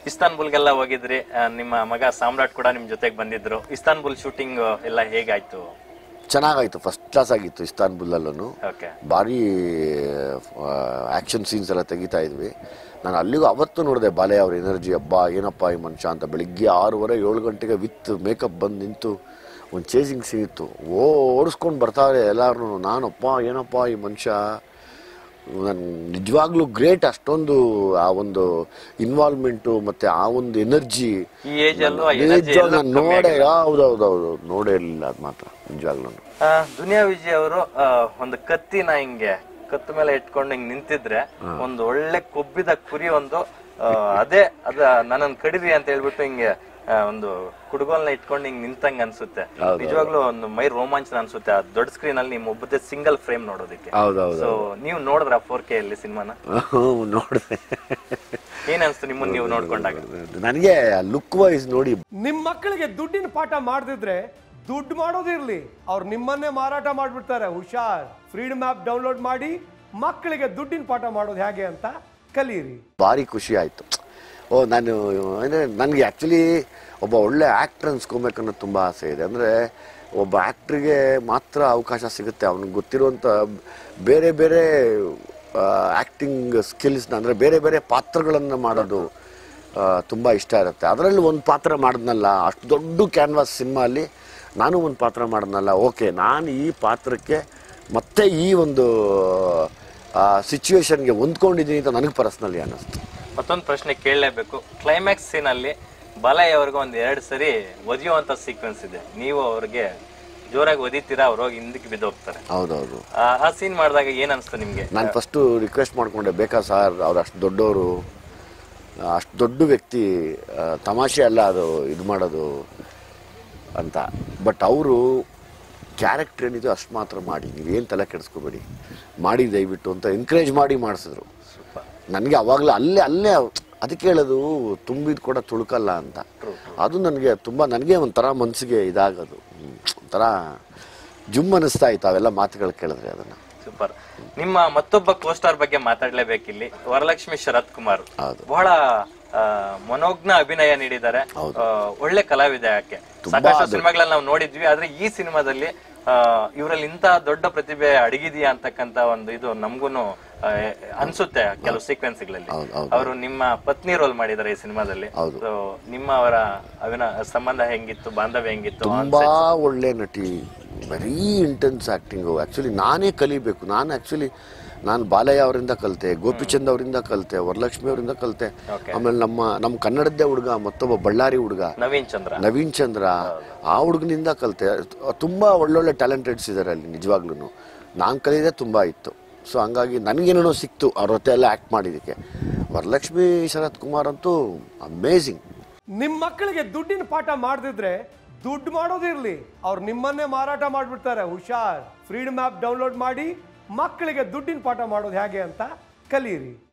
ಇಸ್ತಾನ್ಬುಲ್ಗೆಲ್ಲ ಹೋಗಿದ್ರಿ ಆ, ನಿಮ್ಮ ಮಗ ಸಾಮ್ರಾಟ್ ಕೂಡ ನಿಮ್ ಜೊತೆಗೆ ಬಂದಿದ್ರು ಇಸ್ತಾನ್ಬುಲ್ ಶೂಟಿಂಗ್ ಎಲ್ಲ ಹೇಗಾಯ್ತು ಚೆನ್ನಾಗಾಯ್ತು ಫಸ್ಟ್ ಕ್ಲಾಸ್ ಆಗಿತ್ತು ಇಸ್ತಾನ್ಬುಲ್ಲಲ್ಲೂ ಓಕೆ ಭಾರಿ ಆ್ಯಕ್ಷನ್ ಸೀನ್ಸ್ ಎಲ್ಲ ತೆಗಿತಾ ಇದ್ವಿ ನಾನು ಅಲ್ಲಿಗೂ ಅವತ್ತು ನೋಡಿದೆ ಬಾಲೆ ಅವ್ರ ಎನರ್ಜಿ ಹಬ್ಬ ಏನಪ್ಪ ಈ ಮನುಷ್ಯ ಅಂತ ಬೆಳಿಗ್ಗೆ ಆರೂವರೆ ಏಳು ಗಂಟೆಗೆ ವಿತ್ ಮೇಕಪ್ ಬಂದು ನಿಂತು ಒಂದು ಚೇಸಿಂಗ್ ಸೀನ್ ಇತ್ತು ಓ ಓಡಿಸ್ಕೊಂಡು ಬರ್ತಾರೆ ಎಲ್ಲರೂ ನಾನಪ್ಪ ಏನಪ್ಪ ಈ ಮನುಷ್ಯ ನನ್ ನಿಜವಾಗ್ಲೂ ಗ್ರೇಟ್ ಅಷ್ಟೊಂದು ಆ ಒಂದು ಇನ್ವಾಲ್ವ್ಮೆಂಟು ಮತ್ತೆ ಆ ಒಂದು ಎನರ್ಜಿ ಈ ಏಜ್ ಅಲ್ಲೂ ಆ energy ಎಲ್ಲೂ ಕಮ್ಮಿ ನೋಡೇ ಹೌದೌದೌದು ನೋಡೇ ಇರಲಿಲ್ಲ ಅದು ಮಾತ್ರ ನಿಜವಾಗ್ಲೂ ಆ, ದುನಿಯಾ ವಿಜಯ್ ಅವರು ಒಂದು ಕತ್ತಿನ ಹಿಂಗೆ ಕತ್ತು ಮೇಲೆ ಇಟ್ಕೊಂಡು ಹಿಂಗ್ ನಿಂತಿದ್ರೆ ಒಂದು ಒಳ್ಳೆ ಕೊಬ್ಬಿದ ಕುರಿ ಒಂದು ಆ, ಅದೇ ಅದ ನನ್ನನ್ ಕಡಿರಿ ಅಂತ ಹೇಳ್ಬಿಟ್ಟು ಹಿಂಗೆ ಆ, ಒಂದು ಕುಡುಗೋಲ್ನ ಇಟ್ಕೊಂಡು ಹಿಂಗ್ ನಿಂತಂಗ್ ಅನ್ಸುತ್ತೆ ನಿಜವಾಗ್ಲೂ ಒಂದು ಮೈ ರೋಮಾಂಚನ ಅನ್ಸುತ್ತೆ ಆ ದೊಡ್ಡ ಸ್ಕ್ರೀನ್ ಅಲ್ಲಿ ನಿಮ್ ಒಬ್ಬದೇ ಸಿಂಗಲ್ ಫ್ರೇಮ್ ನೋಡೋದಕ್ಕೆ ಹೌದೌದು ಸೊ ನೀವು ನೋಡಿದ್ರ ಫೋರ್ ಕೆ ಅಲ್ಲಿ ಸಿನಿಮಾನ ನೋಡಿದೆ ಏನ್ ಅನ್ಸ್ತು ನಿಮ್ಮನ್ನ ನೀವು ನೋಡ್ಕೊಂಡಾಗ ನನಗೆ ಲುಕ್ ವೈಸ್ ನೋಡಿ ನಿಮ್ಮ ಮಕ್ಕಳಿಗೆ ದುಡ್ಡಿನ ಪಾಠ ಮಾಡದಿದ್ರೆ ದುಡ್ಡು ಮಾಡೋದಿರ್ಲಿ ಅವ್ರು ನಿಮ್ಮನ್ನೇ ಮಾರಾಟ ಮಾಡಿಬಿಡ್ತಾರೆ ಹುಷಾರ್ ಫ್ರೀಡಮ್ ಆ್ಯಪ್ ಡೌನ್ಲೋಡ್ ಮಾಡಿ ಮಕ್ಕಳಿಗೆ ದುಡ್ಡಿನ ಪಾಠ ಮಾಡೋದು ಹೇಗೆ ಅಂತ ಕಲೀರಿ ಭಾರಿ ಖುಷಿ ಆಯಿತು ಓ ನಾನು ಅಂದರೆ ನನಗೆ ಆ್ಯಕ್ಚುಲಿ ಒಬ್ಬ ಒಳ್ಳೆ ಆ್ಯಕ್ಟ್ರ್ ಅನ್ಸ್ಕೊಬೇಕು ಅನ್ನೋದು ತುಂಬ ಆಸೆ ಇದೆ ಅಂದರೆ ಒಬ್ಬ ಆ್ಯಕ್ಟ್ರಿಗೆ ಮಾತ್ರ ಅವಕಾಶ ಸಿಗುತ್ತೆ ಅವ್ನಿಗೆ ಗೊತ್ತಿರುವಂಥ ಬೇರೆ ಬೇರೆ ಆ್ಯಕ್ಟಿಂಗ್ ಸ್ಕಿಲ್ಸ್ನ ಅಂದರೆ ಬೇರೆ ಬೇರೆ ಪಾತ್ರಗಳನ್ನು ಮಾಡೋದು ತುಂಬ ಇಷ್ಟ ಇರುತ್ತೆ ಅದರಲ್ಲಿ ಒಂದು ಪಾತ್ರ ಮಾಡಿದ್ನಲ್ಲ ಅಷ್ಟು ದೊಡ್ಡ ಕ್ಯಾನ್ವಾಸ್ ಸಿನಿಮಾ ಅಲ್ಲಿ ನಾನು ಒಂದು ಪಾತ್ರ ಮಾಡಿದ್ನಲ್ಲ ಓಕೆ ನಾನು ಈ ಪಾತ್ರಕ್ಕೆ ಮತ್ತೆ ಈ ಒಂದು ಸಿಚುವೇಶನ್ಗೆ ಹೊಂದ್ಕೊಂಡಿದ್ದೀನಿ ಅಂತ ನನಗೆ ಪರ್ಸ್ನಲಿ ಅನ್ನಿಸ್ತು ಮತ್ತೊಂದು ಪ್ರಶ್ನೆ ಕೇಳಲೇಬೇಕು ಕ್ಲೈಮ್ಯಾಕ್ಸ್ ಸೀನ್ ಅಲ್ಲಿ ಬಲೈ ಅವ್ರಿಗೆ ಒಂದ್ ಎರಡ್ ಸರಿ ಒದಿಯುವಂತ ಸೀಕ್ವೆನ್ಸ್ ಇದೆ ನೀವು ಅವ್ರಿಗೆ ಜೋರಾಗಿ ಒದಿತೀರಾ ಅವ್ರು ಹೋಗಿ ಹಿಂದಕ್ಕೆ ಬಿದ್ದೋಗ್ತಾರೆ ಹೌದೌದು ಆ- ಆ ಸೀನ್ ಮಾಡಿದಾಗ ಏನ್ ಅನ್ಸ್ತು ನಿಮ್ಗೆ ನಾನು ಫಸ್ಟು ರಿಕ್ವೆಸ್ಟ್ ಮಾಡ್ಕೊಂಡೆ ಬೇಕಾ ಸರ್ ಅವ್ರು ಅಷ್ಟು ದೊಡ್ಡವರು ಅಷ್ಟು ದೊಡ್ಡ ವ್ಯಕ್ತಿ ಆ, ತಮಾಷೆ ಅಲ್ಲ ಅದು ಇದು ಮಾಡೋದು ಅಂತ ಬಟ್ ಅವರು ಕ್ಯಾರೆಕ್ಟರ್ ಏನಿದೆ ಅಷ್ಟು ಮಾತ್ರ ಮಾಡಿ ನೀವೇನು ತಲೆ ಕೆಡಿಸ್ಕೋಬೇಡಿ ಮಾಡಿ ದಯವಿಟ್ಟು ಅಂತ ಎಂಕರೇಜ್ ಮಾಡಿ ಮಾಡಿಸಿದ್ರು ನನಗೆ ಅವಾಗಲೇ ಅಲ್ಲೇ ಅಲ್ಲೇ ಅದಕ್ಕೆ ಹೇಳೋದು ತುಂಬಿದ ಕೂಡ ತುಳುಕಲ್ಲ ಅಂತ ಅದು ನನಗೆ ತುಂಬ ನನಗೆ ಒಂಥರ ಮನಸ್ಸಿಗೆ ಇದಾಗೋದು ಹ್ಮ್. ಒಂಥರ ಜುಮ್ ಅನ್ನಿಸ್ತಾ ಇತ್ತು ಅವೆಲ್ಲ ಮಾತುಗಳು ಕೇಳಿದ್ರೆ ಅದನ್ನು ಸೂಪರ್ ನಿಮ್ಮ ಮತ್ತೊಬ್ಬ ಕೋಸ್ಟಾರ್ ಬಗ್ಗೆ ಮಾತಾಡ್ಲೇಬೇಕಿಲ್ಲಿ ವರಲಕ್ಷ್ಮಿ ಶರತ್ ಕುಮಾರ್ ಹೌದು. ಬಹಳ ಆ, ಮನೋಜ್ಞ ಅಭಿನಯ ನೀಡಿದ್ದಾರೆ ಆ, ಒಳ್ಳೆ ಕಲಾವಿದೆ ಆಕೆ ಸಾಕಷ್ಟು ಸಿನಿಮಾಗಳಲ್ಲಿ ನಾವು ನೋಡಿದ್ವಿ ಆದ್ರೆ ಈ ಸಿನಿಮಾದಲ್ಲಿ ಇವರಲ್ಲಿ ಇಂತ ದೊಡ್ಡ ಪ್ರತಿಭೆ ಅಡಗಿದೆಯಾ ಅಂತಕ್ಕಂತ ಒಂದು ಇದು ನಮ್ಗೂನು ಆ, ಅನ್ಸುತ್ತೆ ಕೆಲವು ಸೀಕ್ವೆನ್ಸ್ಗಳಲ್ಲಿ ಹೌದು, ಹೌದು. ಅವರು ನಿಮ್ಮ ಪತ್ನಿ ರೋಲ್ ಮಾಡಿದ್ದಾರೆ ಈ ಸಿನಿಮಾದಲ್ಲಿ ಹೌದು. So, ನಿಮ್ಮ ಅವರ ಅವಿನ ಸಂಬಂಧ ಹೆಂಗಿತ್ತು ಬಾಂಧವ್ಯ ಹೆಂಗಿತ್ತು ತುಂಬ ಒಳ್ಳೆ ನಟಿ ವೆರಿ ಇಂಟೆನ್ಸ್ ಆ್ಯಕ್ಟಿಂಗು ಆ್ಯಕ್ಚುಲಿ ನಾನೇ ಕಲಿಬೇಕು ನಾನು ಆ್ಯಕ್ಚುಲಿ ನಾನು ಬಾಲಯ್ಯ ಅವರಿಂದ ಕಲಿತೆ ಗೋಪಿಚಂದ್ ಅವರಿಂದ ಕಲಿತೆ ವರಲಕ್ಷ್ಮಿ ಅವರಿಂದ ಕಲಿತೆ ಆಮೇಲೆ ನಮ್ಮ ನಮ್ಮ ಕನ್ನಡದ್ದೇ ಹುಡುಗ ಮತ್ತೊಬ್ಬ ಬಳ್ಳಾರಿ ಹುಡುಗ ನವೀನ್ ಚಂದ್ರ ನವೀನ್ ಚಂದ್ರ ಆ ಹುಡುಗನಿಂದ ಕಲಿತೆ ತುಂಬ ಒಳ್ಳೊಳ್ಳೆ ಟ್ಯಾಲೆಂಟೆಡ್ಸ್ ಇದ್ದಾರೆ ಅಲ್ಲಿ ನಿಜವಾಗ್ಲೂ ನಾನು ಕಲಿಯೋದೇ ತುಂಬ ಇತ್ತು ಸೊ ಹಂಗಾಗಿ ನನಗೇನೇನೋ ಸಿಕ್ತು ಅವ್ರ ಜೊತೆ ಎಲ್ಲ ಆ್ಯಕ್ಟ್ ಮಾಡಿದ್ದಕ್ಕೆ ವರಲಕ್ಷ್ಮಿ ಶರತ್ ಕುಮಾರ್ ಅಂತೂ ಅಮೇಝಿಂಗ್ ನಿಮ್ಮ ಮಕ್ಕಳಿಗೆ ದುಡ್ಡಿನ ಪಾಠ ಮಾಡದಿದ್ರೆ ದುಡ್ಡು ಮಾಡೋದಿರ್ಲಿ ಅವ್ರು ನಿಮ್ಮನ್ನೇ ಮಾರಾಟ ಮಾಡಿಬಿಡ್ತಾರೆ ಹುಷಾರ್ ಫ್ರೀಡಮ್ ಆ್ಯಪ್ ಡೌನ್ಲೋಡ್ ಮಾಡಿ ಮಕ್ಕಳಿಗೆ ದುಡ್ಡಿನ ಪಾಠ ಮಾಡೋದು ಹೇಗೆ ಅಂತ ಕಲೀರಿ